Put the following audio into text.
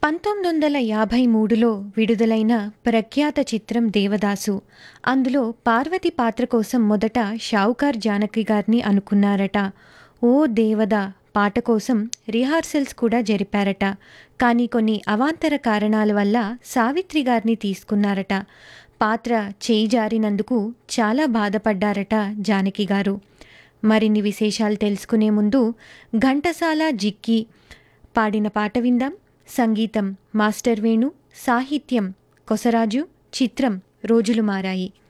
పంతొమ్మిది వందల యాభై మూడులో విడుదలైన ప్రఖ్యాత చిత్రం దేవదాసు అందులో పార్వతి పాత్ర కోసం మొదట షావుకార్ జానకి గారిని అనుకున్నారట ఓ దేవదా పాట కోసం రిహార్సల్స్ కూడా జరిపారట కానీ కొన్ని అవాంతర కారణాల వల్ల సావిత్రి గారిని తీసుకున్నారట పాత్ర చేయి జారినందుకు చాలా బాధపడ్డారట జానకి గారు మరిన్ని విశేషాలు తెలుసుకునే ముందు ఘంటసాల జిక్కి పాడిన పాట విందాం సంగీతం మాస్టర్ వేణు సాహిత్యం కొసరాజు చిత్రం రోజులు మారాయి